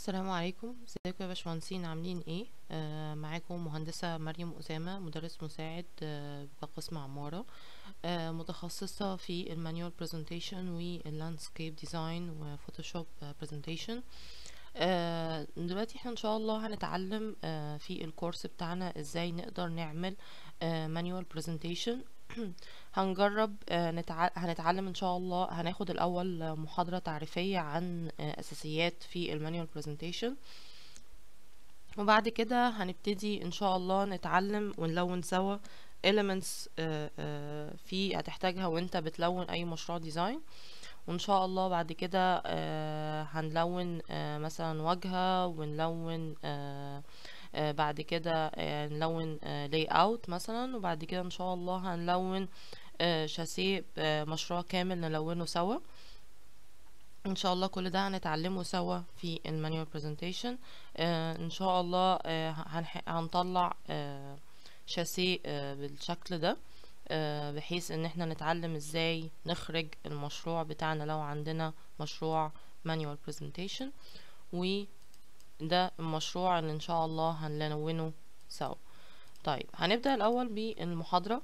السلام عليكم ازيكم يا باشمهندسين عاملين ايه آه معاكم مهندسة مريم أسامة مدرس مساعد آه بقسم عمارة آه متخصصة في المانيوال برزنتيشن واللاندسكيب ديزاين وفوتوشوب برزنتيشن آه دلوقتي احنا ان شاء الله هنتعلم آه في الكورس بتاعنا ازاي نقدر نعمل مانيوال برزنتيشن هنجرب آه نتع... هنتعلم ان شاء الله هناخد الاول آه، محاضرة تعريفية عن آه اساسيات في المانيوال برزنتيشن وبعد كده هنبتدي ان شاء الله نتعلم ونلون سوا elements آه، آه، في هتحتاجها وانت بتلون اي مشروع ديزاين وان شاء الله بعد كده آه، هنلون آه، مثلا واجهة ونلون آه، آه، بعد كده آه، نلون لاي اوت مثلا وبعد كده ان شاء الله هنلون آه، شاسيه آه، مشروع كامل نلونه سوا ان شاء الله كل ده هنتعلمه سوا في المانيوال برزنتيشن ان شاء الله آه، هنح- هنطلع آه، شاسيه آه، بالشكل ده آه، بحيث ان احنا نتعلم ازاي نخرج المشروع بتاعنا لو عندنا مشروع مانيوال برزنتيشن وده المشروع اللي ان شاء الله هنلونه سوا طيب هنبدأ الاول بالمحاضرة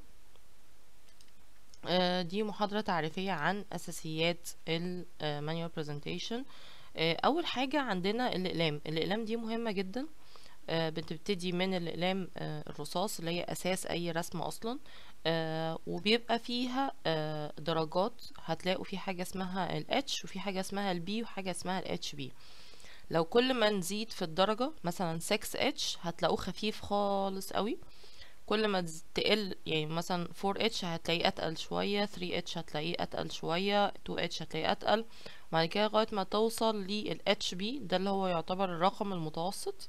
آه، دي محاضرة تعريفية عن أساسيات المانيوال برزنتيشن أول حاجة عندنا الأقلام الأقلام دي مهمة جدا آه، بتبتدي من الأقلام آه، الرصاص اللي هي أساس أي رسمة أصلا آه، وبيبقى فيها آه، درجات هتلاقوا في حاجة اسمها ال H وفي حاجة اسمها ال B وحاجة اسمها ال HB لو كل ما نزيد في الدرجة مثلا 6H هتلاقوه خفيف خالص قوي كل ما تز- تقل يعني مثلا 4H هتلاقيه أتقل شوية 3H هتلاقيه أتقل شوية 2H هتلاقيه أتقل وبعد كده لغاية ما توصل لل HB ده اللي هو يعتبر الرقم المتوسط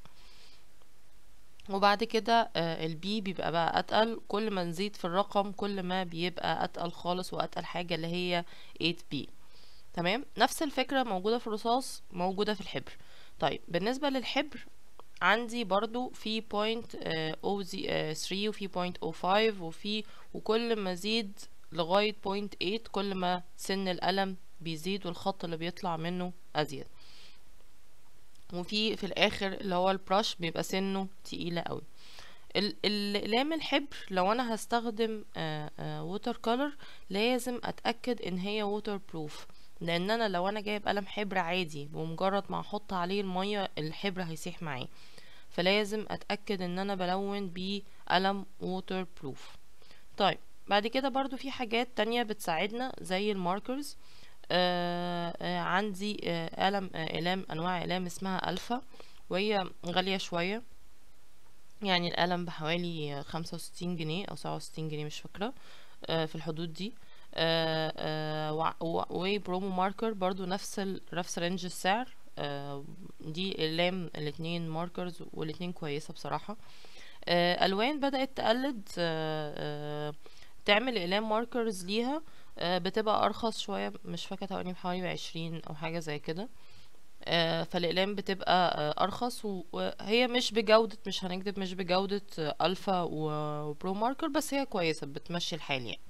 وبعد كده آه، البي بيبقى بقى اتقل كل ما نزيد في الرقم كل ما بيبقى اتقل خالص واتقل حاجة اللي هي 8B تمام نفس الفكرة موجودة في الرصاص موجودة في الحبر طيب بالنسبة للحبر عندي برضو في بوينت او زي 3 وفي بوينت او 5 وفي وكل ما زيد لغاية بوينت 8 كل ما سن القلم بيزيد والخط اللي بيطلع منه ازيد وفي في الاخر اللي هو البرش بيبقى سنه تقيلة قوي ال- الاقلام الحبر لو انا هستخدم ووتر كولر لازم اتاكد ان هي ووتر بروف لان انا لو انا جايب قلم حبر عادي بمجرد ما احط عليه الميه الحبر هيسيح معاه فلازم اتاكد ان انا بلون بقلم ووتر بروف طيب بعد كده برضو في حاجات تانية بتساعدنا زي الماركرز آه آه عندي آه قلم آه اقلام انواع اقلام اسمها الفا وهي غالية شوية يعني القلم بحوالي خمسة وستين جنيه أو سبعة وستين جنيه مش فاكرة آه، في الحدود دي آه، آه، وع- وع- وبرومو ماركر برضو نفس ال... نفس رينج السعر آه، دي اقلام الاتنين ماركرز والاتنين كويسة بصراحة آه، ألوان بدأت تقلد آه، آه، تعمل اقلام ماركرز ليها آه، بتبقى أرخص شوية مش فاكرة تقريبا حوالي بعشرين أو حاجة زي كده آه، فالأقلام بتبقى آه، أرخص و- وهي مش بجودة مش هنكذب مش بجودة آه، ألفا و- وبرو ماركر بس هي كويسة بتمشي الحال يعني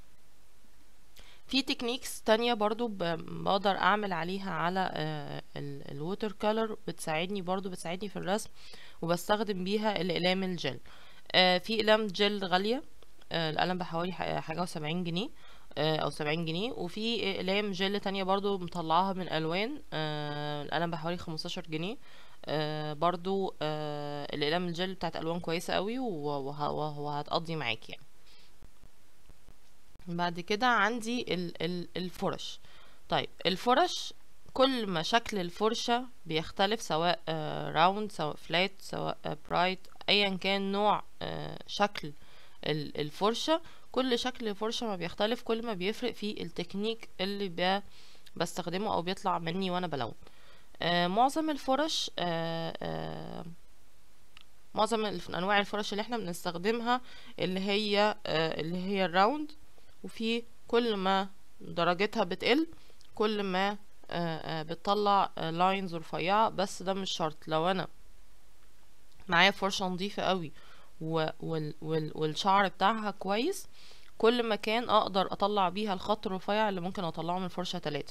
في تكنيكس تانية برضو ب- بقدر أعمل عليها على الووتر كولر بتساعدني برضو بتساعدني في الرسم وبستخدم بيها الأقلام الجل آه، في أقلام جل غالية آه، القلم بحوالي ح- حاجة وسبعين جنيه آه، أو سبعين جنيه وفي أقلام جل تانية برضو مطلعاها من ألوان آه، القلم بحوالي خمستاشر جنيه آه، برضو آه، الأقلام الجل بتاعت ألوان كويسة قوي وه- وه- وه- وهتقضي معاك يعني بعد كده عندي ال ال الفرش طيب الفرش كل ما شكل الفرشة بيختلف سواء راوند سواء فلات سواء برايت ايا كان نوع آه، شكل ال- الفرشة كل شكل الفرشة ما بيختلف كل ما بيفرق في التكنيك اللي ب- بستخدمه او بيطلع مني وانا بلون آه، معظم الفرش آه، آه، معظم الف- انواع الفرش اللي احنا بنستخدمها اللي هي آه، اللي هي الراوند وفي كل ما درجتها بتقل كل ما آه، آه، بتطلع لاينز رفيعة بس ده مش شرط لو انا معايا فرشة نظيفة قوي و- وال وال والشعر بتاعها كويس كل ما كان اقدر اطلع بيها الخط الرفيع اللي ممكن اطلعه من فرشة تلاتة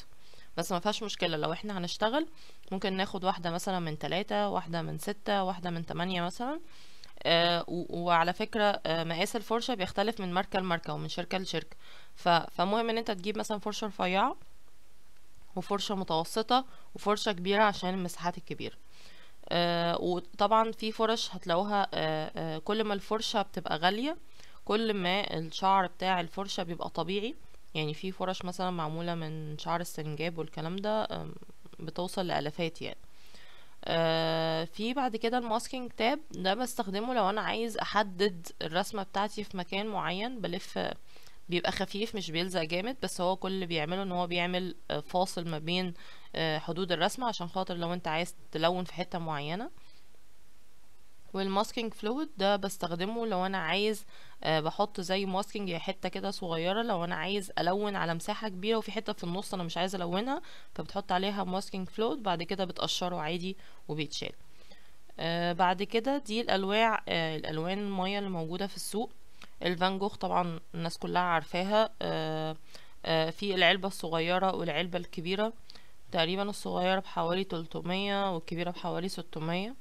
بس ما فيهاش مشكله لو احنا هنشتغل ممكن ناخد واحده مثلا من تلاتة واحده من ستة واحده من تمانية مثلا آه و- وعلى فكرة آه مقاس الفرشة بيختلف من ماركة لماركة ومن شركة لشركة ف- فمهم ان انت تجيب مثلا فرشة رفيعة وفرشة متوسطة وفرشة كبيرة عشان المساحات الكبيرة آه وطبعا في فرش هتلاقوها آه آه كل ما الفرشة بتبقى غالية كل ما الشعر بتاع الفرشة بيبقى طبيعي يعني في فرش مثلا معمولة من شعر السنجاب والكلام ده آم، بتوصل لآلافات يعني آه في بعد كده الماسكينج تاب ده بستخدمه لو انا عايز احدد الرسمة بتاعتي في مكان معين بلف بيبقى خفيف مش بيلزق جامد بس هو كل اللي بيعمله ان هو بيعمل آه، فاصل ما بين آه، حدود الرسمة عشان خاطر لو انت عايز تلون في حتة معينة والماسكينج فلويد ده بستخدمه لو انا عايز آه، بحط زي ماسكينج حته كده صغيره لو انا عايز الون على مساحه كبيره وفي حته في النص انا مش عايز الونها فبتحط عليها ماسكينج فلويد بعد كده بتقشره عادي وبيتشال آه بعد كده دي الانواع آه الالوان الميه اللي موجوده في السوق الفان جوخ طبعا الناس كلها عارفاها آه آه في العلبه الصغيره والعلبه الكبيره تقريبا الصغيره بحوالي 300 والكبيره بحوالي 600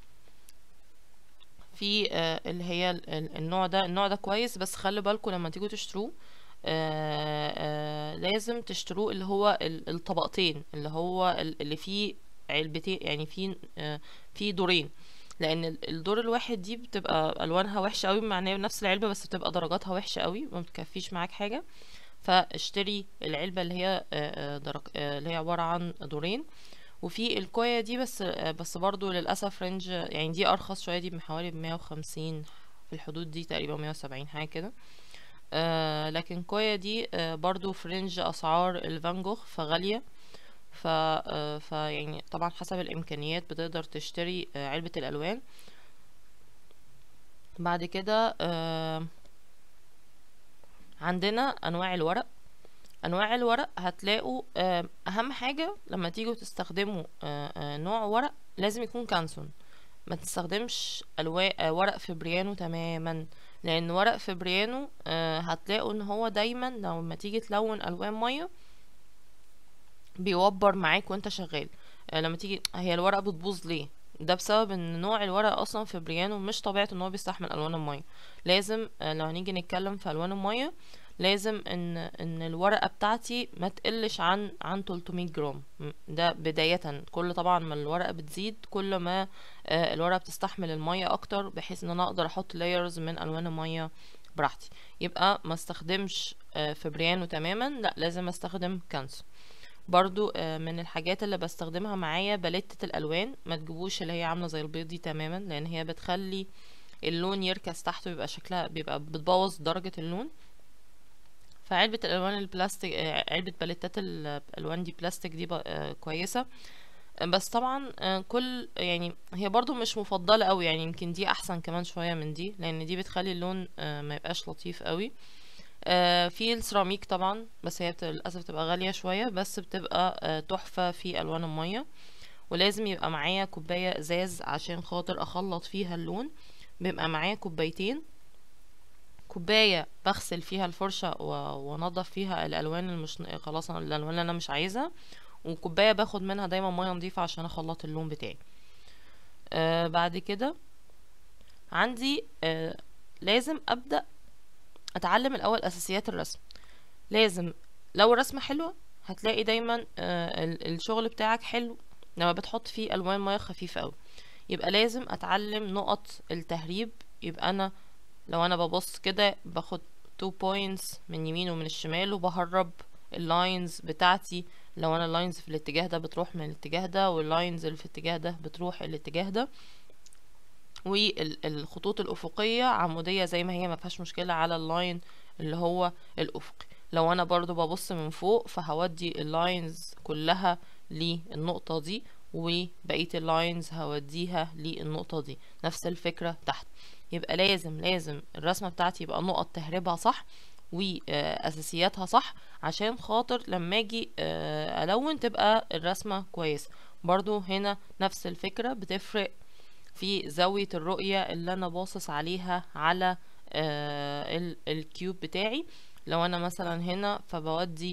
في آه، اللي هي ال- ال- النوع ده النوع ده كويس بس خلي بالكم لما تيجوا تشتروه آه، آه، لازم تشتروه اللي هو ال- الطبقتين اللي هو ال- اللي فيه علبتين يعني فيه آه، فيه دورين لان ال- الدور الواحد دي بتبقى الوانها وحشه قوي مع ان هي نفس العلبه بس بتبقى درجاتها وحشه قوي ما بتكفيش معاك حاجه فاشتري العلبه اللي هي آه، آه، درج آه، اللي هي عباره عن دورين وفي الكويا دي بس بس برضو للأسف رينج يعني دي أرخص شوية دي بحوالي بمية وخمسين في الحدود دي تقريبا مية وسبعين حاجة كده آه لكن كويا دي آه برضو في رينج أسعار الفان جوخ فغالية ف آه ف يعني طبعا حسب الإمكانيات بتقدر تشتري آه علبة الألوان بعد كده آه عندنا أنواع الورق انواع الورق هتلاقوا آه، اهم حاجه لما تيجوا تستخدموا آه، آه، نوع ورق لازم يكون كانسون ما تستخدمش الوا- آه، ورق فبريانو تماما لان ورق فبريانو آه، هتلاقوا ان هو دايما لما تيجي تلون الوان ميه بيوبر معاك وانت شغال آه، لما تيجي هي الورقه بتبوظ ليه ده بسبب ان نوع الورق اصلا فبريانو مش طبيعته ان هو بيستحمل الوان الميه لازم آه، لو هنيجي نتكلم في الوان الميه لازم ان ان الورقه بتاعتي ما تقلش عن عن 300 جرام م- ده بدايه كل طبعا ما الورقه بتزيد كل ما آه، الورقه بتستحمل الميه اكتر بحيث ان انا اقدر احط لايرز من الوان الميه براحتي يبقى ما استخدمش آه، فبريانو تماما لا لازم استخدم كانسو برضو آه، من الحاجات اللي بستخدمها معايا باليتة الالوان ما تجيبوش اللي هي عامله زي البيض دي تماما لان هي بتخلي اللون يركز تحته بيبقى شكلها بيبقى بتبوظ درجه اللون فعلبة الألوان البلاستيك آه، علبة باليتات الألوان دي بلاستيك دي ب- آه، كويسة آه، بس طبعا آه، كل يعني هي برضو مش مفضلة قوي يعني يمكن دي أحسن كمان شوية من دي لأن دي بتخلي اللون آه، ما يبقاش لطيف قوي آه، في السيراميك طبعا بس هي بت- للأسف بتبقى غالية شوية بس بتبقى آه، تحفة في ألوان المية ولازم يبقى معايا كوباية ازاز عشان خاطر اخلط فيها اللون بيبقى معايا كوبايتين كوباية بغسل فيها الفرشة و- وانضف فيها الالوان المش خلاص أنا- الالوان اللي انا مش عايزها وكوباية باخد منها دايما مية نظيفة عشان اخلط اللون بتاعي آه بعد كده عندي آه لازم ابدأ اتعلم الاول اساسيات الرسم لازم لو الرسمة حلوة هتلاقي دايما آه ال- الشغل بتاعك حلو لما بتحط فيه الوان ميه خفيفة اوي يبقى لازم اتعلم نقط التهريب يبقى انا لو انا ببص كده باخد 2 points من يمين ومن الشمال وبهرب اللاينز بتاعتي لو انا اللاينز في الاتجاه ده بتروح من الاتجاه ده واللاينز اللي في الاتجاه ده بتروح الاتجاه ده والخطوط الافقيه عموديه زي ما هي ما فيهاش مشكله على اللاين اللي هو الافقي لو انا برضو ببص من فوق فهودي اللاينز كلها للنقطه دي وبقيه اللاينز هوديها للنقطه دي نفس الفكره تحت يبقى لازم لازم الرسمه بتاعتي يبقى نقط تهريبها صح واساسياتها صح عشان خاطر لما اجي آه، الون تبقى الرسمه كويسه برضو هنا نفس الفكره بتفرق في زاوية الرؤية اللي أنا باصص عليها على آه ال- الكيوب بتاعي لو أنا مثلا هنا فبودي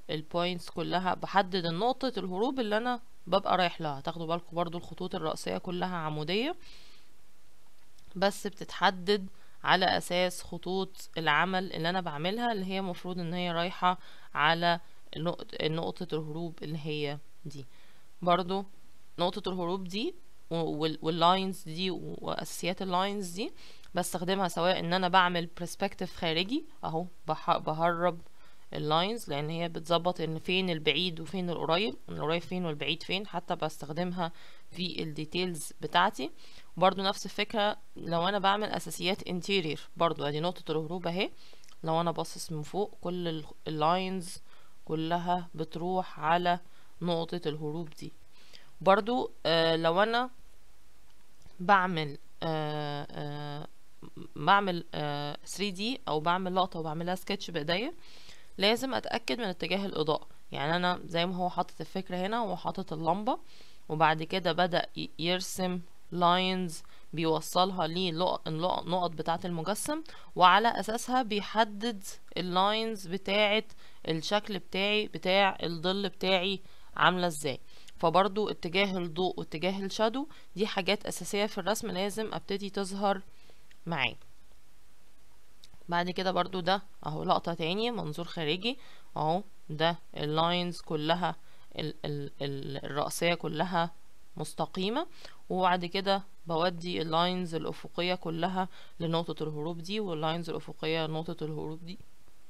البوينتس كلها بحدد النقطة الهروب اللي انا ببقى رايح لها تاخدوا بالكم برضو الخطوط الرئيسية كلها عمودية بس بتتحدد على اساس خطوط العمل اللي انا بعملها اللي هي مفروض ان هي رايحة على نقطة الهروب اللي هي دي برضو نقطة الهروب دي واللاينز دي واساسيات اللاينز دي بستخدمها سواء ان انا بعمل برسبكتيف خارجي اهو بهرب اللاينز لان هي بتظبط ان فين البعيد وفين القريب القريب فين والبعيد فين حتى بستخدمها في الديتيلز بتاعتي برضو نفس الفكرة لو انا بعمل اساسيات انتيرير برضو ادي نقطة الهروب اهي لو انا باصص من فوق كل اللاينز كلها بتروح على نقطة الهروب دي برضو آه لو انا بعمل آه آه بعمل آه 3D او بعمل لقطة وبعملها سكتش بايديا لازم اتأكد من اتجاه الاضاءة يعني انا زي ما هو حاطط الفكرة هنا هو حاطط اللمبة وبعد كده بدأ يرسم لاينز بيوصلها للنقط بتاعة المجسم وعلى اساسها بيحدد اللاينز بتاعة الشكل بتاعي بتاع الظل بتاعي عاملة ازاي فبرضو اتجاه الضوء واتجاه الشادو دي حاجات اساسية في الرسم لازم ابتدي تظهر معايا بعد كده برضو ده اهو لقطة تاني منظور خارجي اهو ده اللاينز كلها ال ال ال الرأسية كلها مستقيمة وبعد كده بودي اللاينز الأفقية كلها لنقطة الهروب دي واللاينز الأفقية لنقطة الهروب دي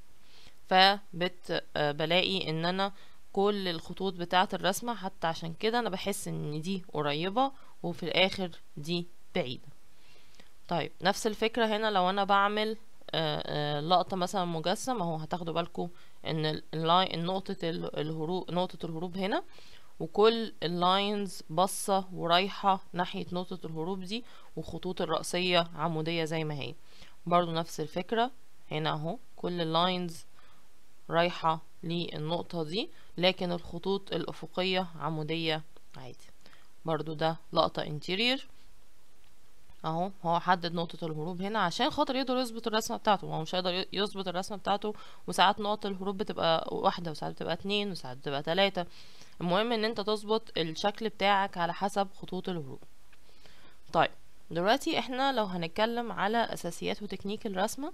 فبت بلاقي ان انا كل الخطوط بتاعة الرسمة حتى عشان كده انا بحس ان دي قريبة وفي الاخر دي بعيدة طيب نفس الفكرة هنا لو انا بعمل لقطة مثلا مجسم اهو هتاخدوا بالكم ان اللاين نقطة الهروب نقطة الهروب هنا وكل اللاينز باصة ورايحة ناحية نقطة الهروب دي والخطوط الرأسية عمودية زي ما هي برضو نفس الفكرة هنا اهو كل اللاينز رايحة للنقطة دي لكن الخطوط الأفقية عمودية عادي برضو ده لقطة انتيرير اهو هو حدد نقطة الهروب هنا عشان خاطر يقدر يظبط الرسمة بتاعته هو مش هيقدر يظبط الرسمة بتاعته وساعات نقط الهروب بتبقى واحدة وساعات بتبقى اتنين وساعات بتبقى تلاتة المهم ان انت تظبط الشكل بتاعك على حسب خطوط الهروب طيب دلوقتي احنا لو هنتكلم على اساسيات وتكنيك الرسمة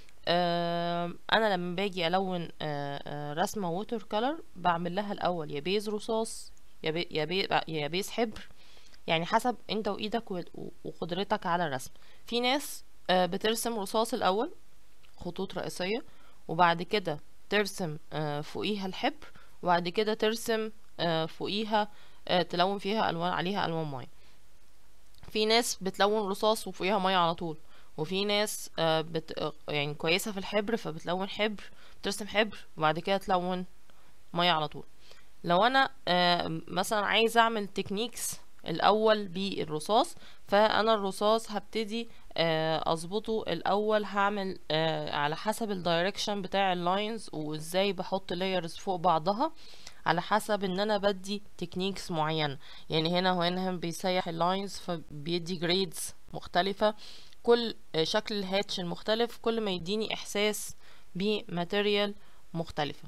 آه انا لما باجي الون آه آه رسمة ووتر كولر بعمل لها الاول يا بيز رصاص يا بي يا, بي يا بيز حبر يعني حسب انت وايدك وقدرتك على الرسم في ناس بترسم رصاص الاول خطوط رئيسية وبعد كده ترسم فوقيها الحبر وبعد كده ترسم فوقيها تلون فيها الوان عليها الوان ميه في ناس بتلون رصاص وفوقيها ميه على طول وفي ناس بت يعني كويسه في الحبر فبتلون حبر بترسم حبر وبعد كده تلون ميه على طول لو انا مثلا عايز اعمل تكنيكس الاول بالرصاص فانا الرصاص هبتدي اظبطه الاول هعمل على حسب الدايركشن بتاع اللاينز وازاي بحط لايرز فوق بعضها على حسب ان انا بدي تكنيكس معينه يعني هنا وهنا بيسيح اللاينز فبيدي جريدز مختلفه كل شكل الهاتش المختلف كل ما يديني احساس بماتيريال مختلفه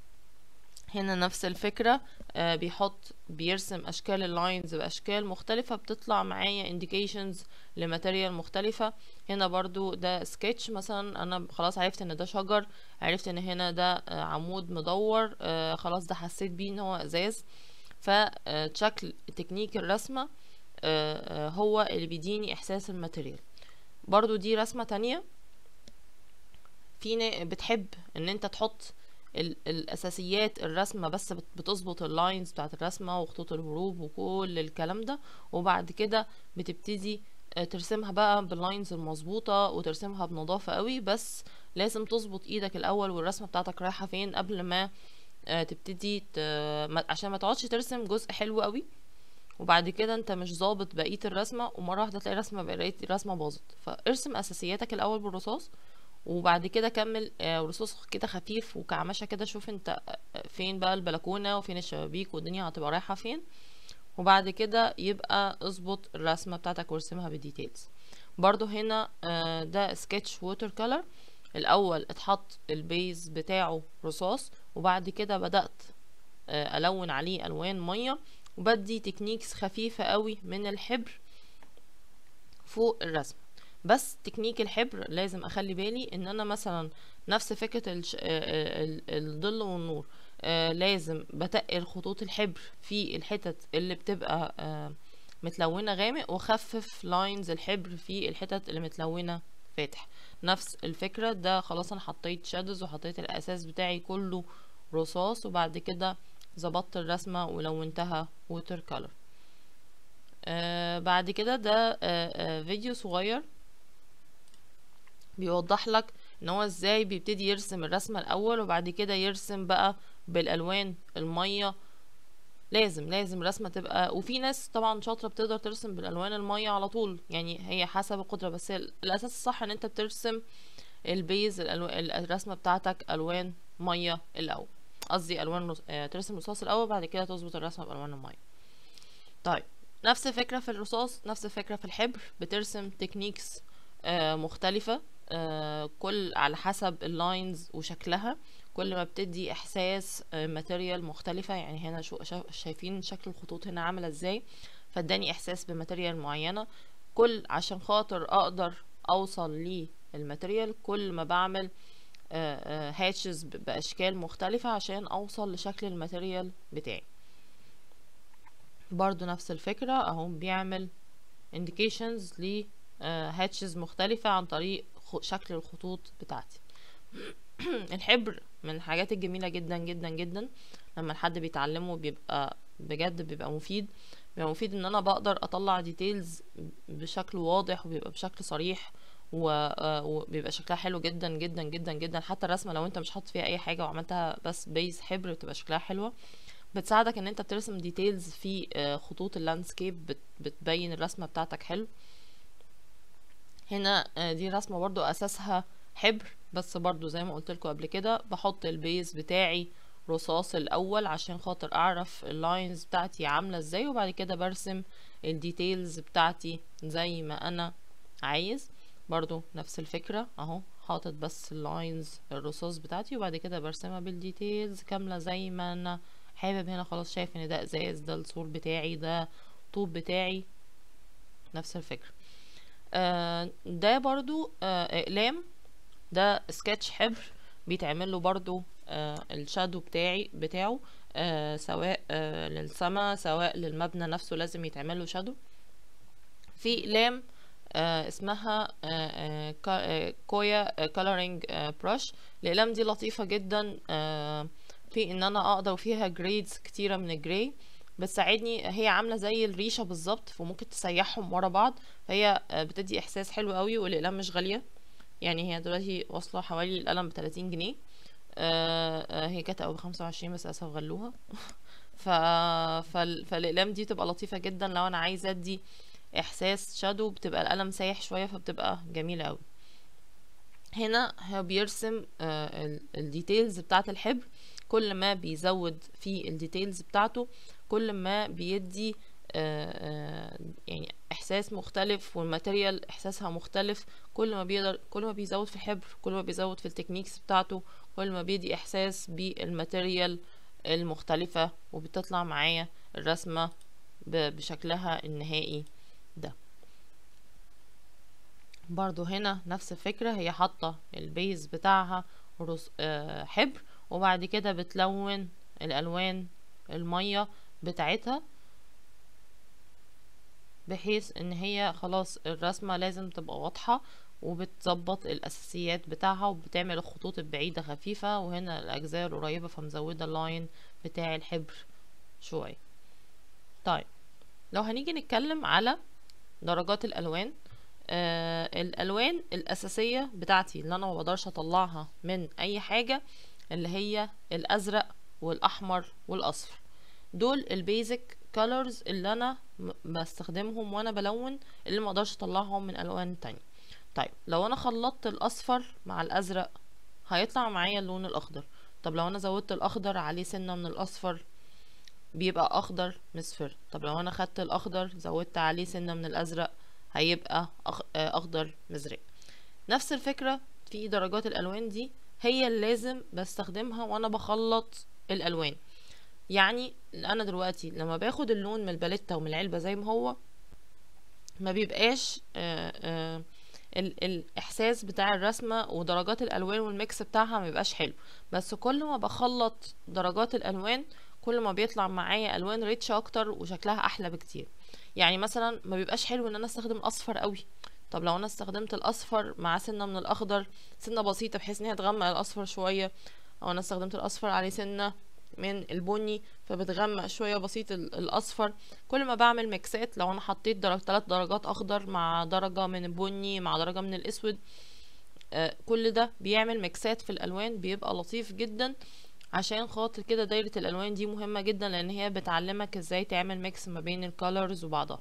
هنا نفس الفكرة آه بيحط بيرسم أشكال اللاينز بأشكال مختلفة بتطلع معايا indications لماتيريال مختلفة هنا برضو ده سكتش مثلا أنا خلاص عرفت إن ده شجر عرفت إن هنا ده آه عمود مدور آه خلاص ده حسيت بيه إن هو إزاز فشكل تكنيك الرسمة هو اللي بيديني إحساس الماتيريال برضو دي رسمة تانية في بتحب إن أنت تحط الاساسيات الرسمه بس بتظبط اللاينز بتاعت الرسمه وخطوط الهروب وكل الكلام ده وبعد كده بتبتدي ترسمها بقى باللاينز المظبوطه وترسمها بنظافه قوي بس لازم تظبط ايدك الاول والرسمه بتاعتك رايحه فين قبل ما تبتدي ت... عشان ما تقعدش ترسم جزء حلو قوي وبعد كده انت مش ظابط بقيه الرسمه ومره واحده تلاقي رسمه بقيه الرسمه باظت فارسم اساسياتك الاول بالرصاص وبعد كده كمل رصاص كده خفيف وكعمشة كده شوف انت فين بقى البلكونة وفين الشبابيك والدنيا هتبقى رايحة فين وبعد كده يبقى اظبط الرسمة بتاعتك وارسمها بالديتيلز برضو هنا ده سكتش ووتر كولر الاول اتحط البيز بتاعه رصاص وبعد كده بدأت آه، ألون عليه ألوان مية وبدي تكنيكس خفيفة قوي من الحبر فوق الرسم بس تكنيك الحبر لازم اخلي بالي ان انا مثلا نفس فكرة الش... آه، آه، ال- الظل والنور آه لازم بتقل خطوط الحبر في الحتت اللي بتبقى آه متلونة غامق واخفف لاينز الحبر في الحتت اللي متلونة فاتح نفس الفكرة ده خلاص انا حطيت شادوز وحطيت الاساس بتاعي كله رصاص وبعد كده ظبطت الرسمة ولونتها ووتر كولر آه بعد كده ده آه آه فيديو صغير بيوضح لك ان هو ازاي بيبتدي يرسم الرسمة الاول وبعد كده يرسم بقى بالالوان المية لازم لازم رسمة تبقى وفي ناس طبعا شاطرة بتقدر ترسم بالالوان المية على طول يعني هي حسب القدرة بس هي الاساس الصح ان انت بترسم البيز الألو... الرسمة بتاعتك الوان مية الاول قصدي الوان رص... آه، ترسم رصاص الاول بعد كده تظبط الرسمة بالوان المية طيب نفس الفكرة في الرصاص نفس الفكرة في الحبر بترسم تكنيكس آه، مختلفة آه، كل على حسب اللاينز وشكلها كل ما بتدي احساس ماتيريال مختلفة يعني هنا شو شا- شايفين شكل الخطوط هنا عاملة ازاي فاداني احساس بماتيريال معينة كل عشان خاطر اقدر اوصل للماتيريال كل ما بعمل هاتشز باشكال مختلفة عشان اوصل لشكل الماتيريال بتاعي برضو نفس الفكرة اهو بيعمل indications ل هاتشز مختلفة عن طريق خ- شكل الخطوط بتاعتي الحبر من الحاجات الجميلة جدا جدا جدا لما الحد بيتعلمه بيبقى بجد بيبقى مفيد بيبقى مفيد ان انا بقدر اطلع ديتيلز بشكل واضح وبيبقى بشكل صريح و- آه، وبيبقى شكلها حلو جدا جدا جدا جدا حتى الرسمة لو انت مش حاطط فيها اي حاجة وعملتها بس بيز حبر بتبقى شكلها حلوة بتساعدك ان انت بترسم ديتيلز في آه، خطوط اللاندسكيب بت- بتبين الرسمة بتاعتك حلو هنا آه، دي رسمة برضو اساسها حبر بس برضو زي ما قلت لكم قبل كده بحط البيز بتاعي رصاص الاول عشان خاطر اعرف اللاينز بتاعتي عاملة ازاي وبعد كده برسم الديتيلز بتاعتي زي ما انا عايز برضو نفس الفكرة اهو حاطط بس اللاينز الرصاص بتاعتي وبعد كده برسمها بالديتيلز كاملة زي ما انا حابب هنا خلاص شايف ان ده ازاز ده السور بتاعي ده طوب بتاعي نفس الفكرة آه ده برضو آه اقلام ده سكتش حبر بيتعمل له برضو آه الشادو بتاعي بتاعه آه سواء آه للسما سواء للمبنى نفسه لازم يتعمل له شادو في اقلام آه اسمها آه آه كا- آه، كويا كولرينج براش الاقلام دي لطيفة جدا آه في ان انا اقدر وفيها جريدز كتيرة من الجراي بتساعدني هي عاملة زي الريشة بالظبط وممكن تسيحهم ورا بعض فهي آه، بتدي احساس حلو قوي والاقلام مش غالية يعني هي دلوقتي واصلة حوالي القلم بتلاتين جنيه آه آه، هي كانت او بخمسة وعشرين بس للأسف غلوها ف... فال... فالاقلام دي بتبقى لطيفة جدا لو انا عايزة ادي احساس شادو بتبقى القلم سايح شوية فبتبقى جميلة قوي هنا هو بيرسم آه، الديتيلز بتاعة الحبر كل ما بيزود في الديتيلز بتاعته كل ما بيدي آه، آه، يعني احساس مختلف والماتيريال احساسها مختلف كل ما بيقدر كل ما بيزود في الحبر كل ما بيزود في التكنيكس بتاعته كل ما بيدي احساس بالماتيريال المختلفة وبتطلع معايا الرسمة ب- بشكلها النهائي ده برضو هنا نفس الفكرة هي حاطة البيز بتاعها رص... آه، حبر وبعد كده بتلون الألوان المية بتاعتها بحيث ان هي خلاص الرسمة لازم تبقى واضحة وبتظبط الأساسيات بتاعها وبتعمل الخطوط البعيدة خفيفة وهنا الأجزاء القريبة فمزودة اللاين بتاع الحبر شوية طيب لو هنيجي نتكلم على درجات الألوان آه الالوان الاساسيه بتاعتي اللي انا ما بقدرش اطلعها من اي حاجه اللي هي الازرق والاحمر والاصفر دول البيزك كولرز اللي انا م- بستخدمهم وانا بلون اللي ما اقدرش اطلعهم من الوان تانية طيب لو انا خلطت الاصفر مع الازرق هيطلع معايا اللون الاخضر طب لو انا زودت الاخضر عليه سنه من الاصفر بيبقى اخضر مصفر طب لو انا خدت الاخضر زودت عليه سنه من الازرق هيبقى أخ... آه، اخضر مزرق نفس الفكرة في درجات الالوان دي هي اللي لازم بستخدمها وانا بخلط الالوان يعني انا دلوقتي لما باخد اللون من الباليتة ومن العلبة زي ما هو ما بيبقاش آآ آآ ال الاحساس بتاع الرسمة ودرجات الالوان والميكس بتاعها ما بيبقاش حلو بس كل ما بخلط درجات الالوان كل ما بيطلع معايا الوان ريتش اكتر وشكلها احلى بكتير يعني مثلا ما بيبقاش حلو ان انا استخدم الاصفر قوي طب لو انا استخدمت الاصفر مع سنه من الاخضر سنه بسيطه بحيث ان هي تغمق الاصفر شويه او انا استخدمت الاصفر عليه سنه من البني فبتغمق شويه بسيط الاصفر كل ما بعمل ميكسات لو انا حطيت درج ثلاث درجات اخضر مع درجه من البني مع درجه من الاسود آه كل ده بيعمل ميكسات في الالوان بيبقى لطيف جدا عشان خاطر كده دايرة الألوان دي مهمة جدا لأن هي بتعلمك ازاي تعمل ميكس ما بين الكالرز وبعضها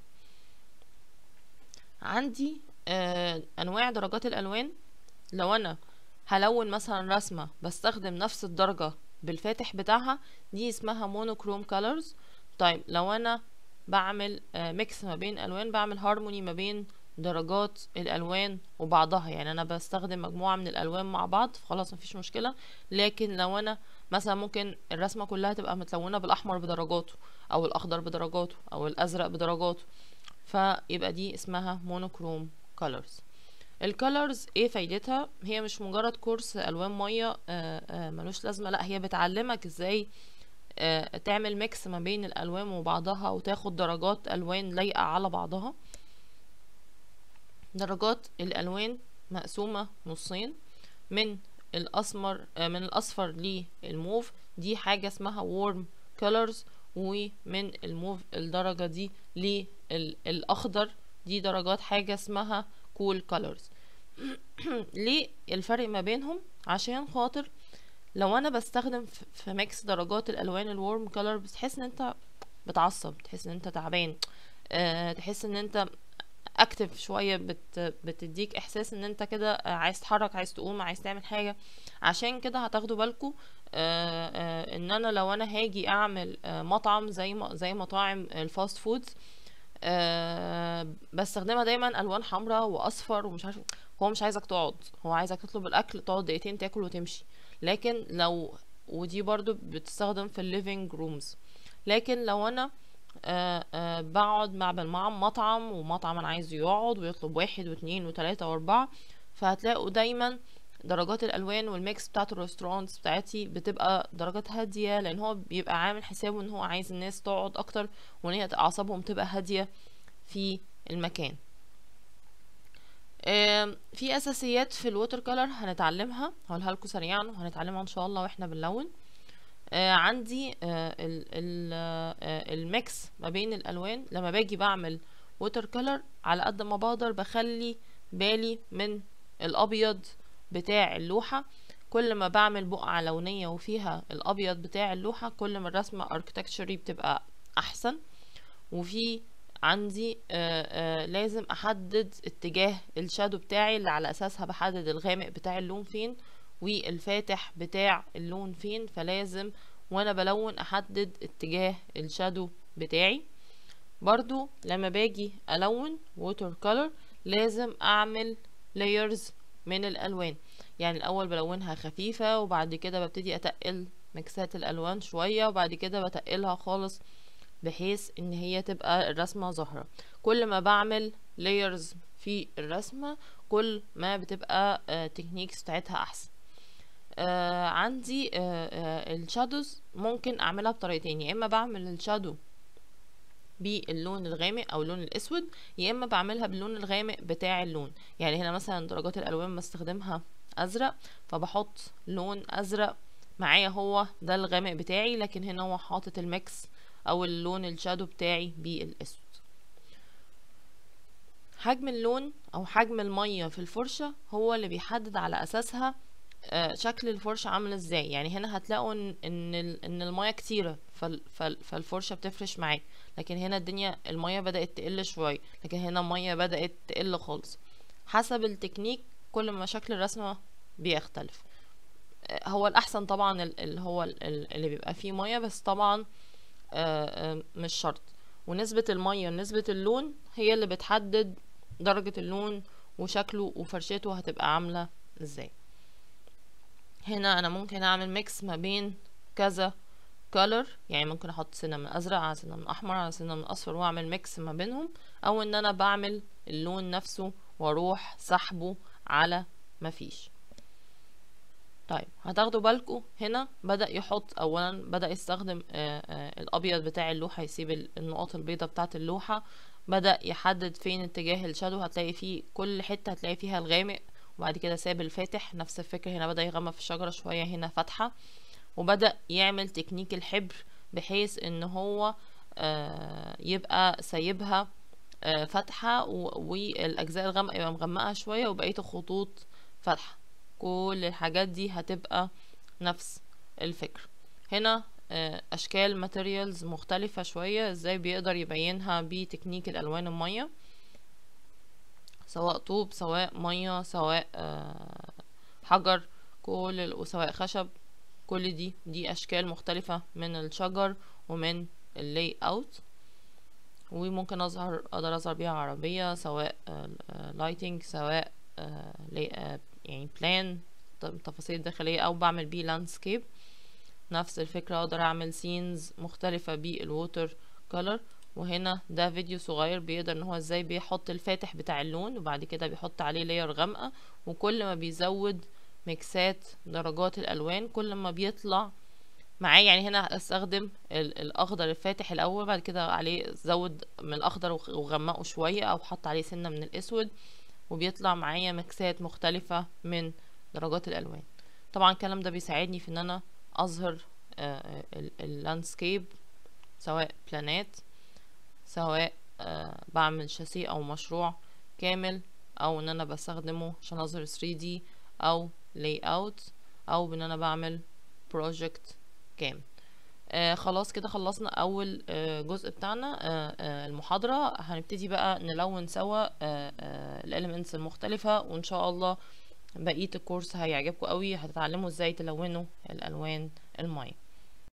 عندي آه أنواع درجات الألوان لو أنا هلون مثلا رسمة بستخدم نفس الدرجة بالفاتح بتاعها دي اسمها مونوكروم كالرز طيب لو أنا بعمل آه ميكس ما بين ألوان بعمل هارموني ما بين درجات الالوان وبعضها يعني انا بستخدم مجموعه من الالوان مع بعض خلاص مفيش مشكله لكن لو انا مثلا ممكن الرسمه كلها تبقى متلونه بالاحمر بدرجاته او الاخضر بدرجاته او الازرق بدرجاته فيبقى دي اسمها مونوكروم كولرز الكولرز ايه فايدتها هي مش مجرد كورس الوان ميه ملوش لازمه لا هي بتعلمك ازاي آه تعمل ميكس ما بين الالوان وبعضها وتاخد درجات الوان لايقه على بعضها درجات الالوان مقسومه نصين من الاسمر من الاصفر للموف دي حاجه اسمها وورم كولرز ومن الموف الدرجه دي للاخضر دي درجات حاجه اسمها كول كولرز ليه الفرق ما بينهم عشان خاطر لو انا بستخدم في ميكس درجات الالوان الورم كولر بتحس ان انت بتعصب تحس ان انت تعبان أه تحس ان انت اكتف شويه بت بتديك احساس ان انت كده عايز تتحرك عايز تقوم عايز تعمل حاجه عشان كده هتاخدوا بالكم ان انا لو انا هاجي اعمل آه مطعم زي ما زي مطاعم الفاست فودز آه بستخدمها دايما الوان حمراء واصفر ومش عارف هو مش عايزك تقعد هو عايزك تطلب الاكل تقعد دقيقتين تاكل وتمشي لكن لو ودي برضو بتستخدم في الليفينج رومز لكن لو انا أه أه بقعد مع مع مطعم ومطعم انا عايزه يقعد ويطلب واحد واثنين وثلاثة واربعة فهتلاقوا دايما درجات الالوان والميكس بتاعت الريستورانتس بتاعتي بتبقى درجات هاديه لان هو بيبقى عامل حسابه ان هو عايز الناس تقعد اكتر وان هي اعصابهم تبقى هاديه في المكان في اساسيات في الووتر كولر هنتعلمها هقولها لكم سريعا وهنتعلمها ان شاء الله واحنا بنلون آه عندي آه ال ال آه الميكس ما بين الالوان لما باجي بعمل ووتر كولر على قد ما بقدر بخلي بالي من الابيض بتاع اللوحة كل ما بعمل بقعة لونية وفيها الابيض بتاع اللوحة كل ما الرسمة اركتكتشري بتبقى احسن وفي عندي آآ آآ لازم احدد اتجاه الشادو بتاعي اللي على اساسها بحدد الغامق بتاع اللون فين والفاتح بتاع اللون فين فلازم وانا بلون احدد اتجاه الشادو بتاعي برضو لما باجي الون ووتر كولر لازم اعمل layers من الالوان يعني الاول بلونها خفيفة وبعد كده ببتدي اتقل مكسات الالوان شوية وبعد كده بتقلها خالص بحيث ان هي تبقى الرسمة ظاهرة كل ما بعمل layers في الرسمة كل ما بتبقى التكنيكس بتاعتها احسن آه عندي آه آه الشادوز ممكن اعملها بطريقتين يا اما بعمل الشادو باللون الغامق او اللون الاسود يا اما بعملها باللون الغامق بتاع اللون يعني هنا مثلا درجات الالوان بستخدمها ازرق فبحط لون ازرق معايا هو ده الغامق بتاعي لكن هنا هو حاطط الميكس او اللون الشادو بتاعي بالاسود حجم اللون او حجم المية في الفرشة هو اللي بيحدد على اساسها آه شكل الفرشة عامل ازاي يعني هنا هتلاقوا ان ان, إن المية كتيرة فال فال فالفرشة بتفرش معاك لكن هنا الدنيا المية بدأت تقل شوية لكن هنا المية بدأت تقل خالص حسب التكنيك كل ما شكل الرسمة بيختلف آه هو الأحسن طبعا اللي هو اللي بيبقى فيه مية بس طبعا آه مش شرط ونسبة المية ونسبة اللون هي اللي بتحدد درجة اللون وشكله وفرشته هتبقى عاملة ازاي هنا انا ممكن اعمل ميكس ما بين كذا color يعني ممكن احط سنة من ازرق على سنة من احمر على سنة من اصفر واعمل ميكس ما بينهم او ان انا بعمل اللون نفسه واروح سحبه على مفيش طيب هتاخدوا بالكم هنا بدأ يحط اولا بدأ يستخدم آآ آآ الابيض بتاع اللوحة يسيب النقط البيضة بتاعة اللوحة بدأ يحدد فين اتجاه الشادو هتلاقي فيه كل حتة هتلاقي فيها الغامق وبعد كده ساب الفاتح نفس الفكرة هنا بدأ يغمق في الشجرة شوية هنا فاتحة وبدأ يعمل تكنيك الحبر بحيث ان هو يبقى سايبها فاتحة والاجزاء الغامقة يبقى مغمقة شوية وبقية الخطوط فاتحة كل الحاجات دي هتبقى نفس الفكرة هنا اشكال ماتيريالز مختلفة شوية ازاي بيقدر يبينها بتكنيك الالوان المية سواء طوب سواء مية سواء حجر كل وسواء خشب كل دي دي اشكال مختلفة من الشجر ومن اللاي اوت وممكن اظهر اقدر اظهر بيها عربية سواء لايتنج سواء يعني بلان تفاصيل داخلية او بعمل بيه لاندسكيب نفس الفكرة اقدر اعمل سينز مختلفة بالووتر كولر وهنا ده فيديو صغير بيقدر ان هو ازاي بيحط الفاتح بتاع اللون وبعد كده بيحط عليه لاير غامقة وكل ما بيزود ميكسات درجات الالوان كل ما بيطلع معايا يعني هنا استخدم الاخضر الفاتح الاول بعد كده عليه زود من الاخضر وغمقه شوية او حط عليه سنة من الاسود وبيطلع معايا ميكسات مختلفة من درجات الالوان طبعا الكلام ده بيساعدني في ان انا اظهر اللاندسكيب سواء بلانات سواء بعمل شاسيه او مشروع كامل او ان انا بستخدمه عشان اظهر 3D او لاي اوت او ان انا بعمل بروجكت كامل آه خلاص كده خلصنا اول آه جزء بتاعنا آه آه المحاضرة هنبتدي بقى نلون سوا آه آه الاليمنتس المختلفة وان شاء الله بقية الكورس هيعجبكم قوي هتتعلموا ازاي تلونوا الالوان المية